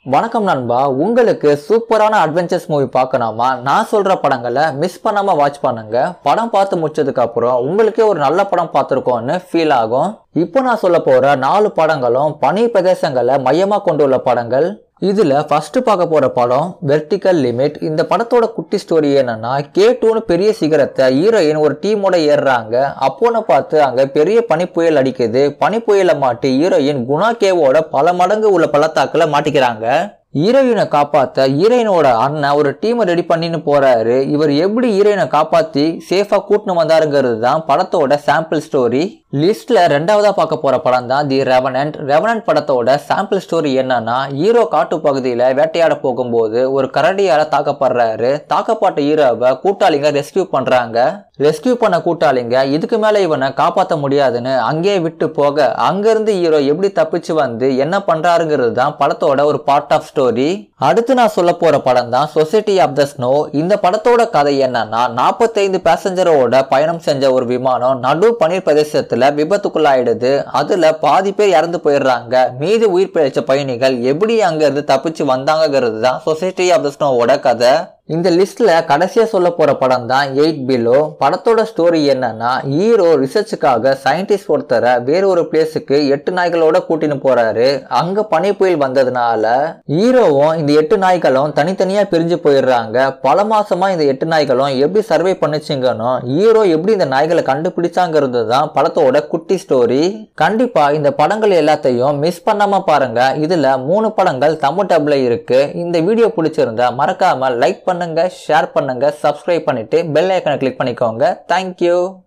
வணக்கம் நண்பா உங்களுக்கு சூப்பரான அட்வென்ச்சர்ஸ் மூவி பார்க்கணுமா நான் சொல்ற படங்களை மிஸ் பண்ணாம வாட்ச் பண்ணுங்க படம் பார்த்து முடிச்சதுக்கு அப்புறம் உங்களுக்கே ஒரு நல்ல படம் பார்த்துருக்கோம்னு ஃபீல் ஆகும் இப்போ நான் சொல்ல போற நாலு படங்களும் பனி பிரதேசங்களை மையமா கொண்டுள்ள படங்கள் இதுல ஃபர்ஸ்ட் பார்க்க போற படம் வெர்டிக்கல் லிமிட் இந்த படத்தோட குட்டி ஸ்டோரி என்னன்னா கே டூன்னு பெரிய சிகரத்தை ஹீரோயின் ஒரு டீமோட ஏறுறாங்க அப்போன்னு பார்த்து அங்க பெரிய பனி புயல் அடிக்குது பனி புயலை மாட்டி ஹீரோயின் குணா கேவோட பல மடங்கு உள்ள பள்ளத்தாக்குல மாட்டிக்கிறாங்க ஹீரோயினை காப்பாத்த ஹீரோயினோட அண்ணன் ஒரு டீமை ரெடி பண்ணின்னு போறாரு இவர் எப்படி ஹீரோயினை காப்பாத்தி சேஃபா கூட்டின்னு வந்தாருங்கிறது தான் படத்தோட சாம்பிள் ஸ்டோரி லிஸ்ட்ல ரெண்டாவதா பார்க்க போற படம் தான் தி ரெவனன்ட் ரெவனன்ட் படத்தோட சாம்பிள் ஸ்டோரி என்னன்னா ஹீரோ காட்டு பகுதியில வேட்டையாட போகும்போது ஒரு கரடியால தாக்கப்படுறாரு தாக்கப்பட்ட ஹீரோவை கூட்டாளிங்க ரெஸ்கியூ பண்றாங்க ரெஸ்கியூ பண்ண கூட்டாளிங்க இதுக்கு மேல இவனை காப்பாற்ற முடியாதுன்னு அங்கேயே விட்டு போக அங்கிருந்து ஹீரோ எப்படி தப்பிச்சு வந்து என்ன பண்றாருங்கிறது தான் படத்தோட ஒரு பார்ட் ஆஃப் ஸ்டோரி அடுத்து நான் சொல்ல போற படம் தான் சொசைட்டி ஆஃப் த ஸ்னோ இந்த படத்தோட கதை என்னன்னா நாற்பத்தைந்து பேசஞ்சரோட பயணம் செஞ்ச ஒரு விமானம் நடு பனிர் பிரதேசத்துல விபத்துக்குள்ளாயிடுது அதுல பாதி பேர் இறந்து போயிடுறாங்க மீதி உயிர் பிழைச்ச பயணிகள் எப்படி அங்க இருந்து தப்பிச்சு வந்தாங்கிறது தான் சொசைட்டி ஆஃப் த ஸ்னோவோட கதை இந்த லிஸ்ட்ல கடைசியா சொல்ல போற படம் தான் எயிட் பிலோ படத்தோட ஸ்டோரி என்னன்னா ஹீரோ ரிசர்ச்சுக்காக சயின்டிஸ்ட் ஒருத்தரை வேற ஒரு பிளேஸுக்கு எட்டு நாய்களோட கூட்டின்னு போறாரு அங்க பனி புயல் வந்ததுனால ஹீரோவும் இந்த எட்டு நாய்களும் தனித்தனியா பிரிஞ்சு போயிடுறாங்க பல மாசமா இந்த எட்டு நாய்களும் எப்படி சர்வே பண்ணுச்சுங்கன்னு ஹீரோ எப்படி இந்த நாய்களை கண்டுபிடிச்சாங்கிறது தான் படத்தோட குட்டி ஸ்டோரி கண்டிப்பா இந்த படங்கள் எல்லாத்தையும் மிஸ் பண்ணாம பாருங்க இதுல மூணு படங்கள் தமிழ் டப்ல இருக்கு இந்த வீடியோ பிடிச்சிருந்தா மறக்காம லைக் பண்ணுங்க ஷேர் பண்ணுங்க சப்ஸ்கிரைப் பண்ணிட்டு பெல் ஐக்கனை கிளிக் பண்ணிக்கோங்க தேங்க்யூ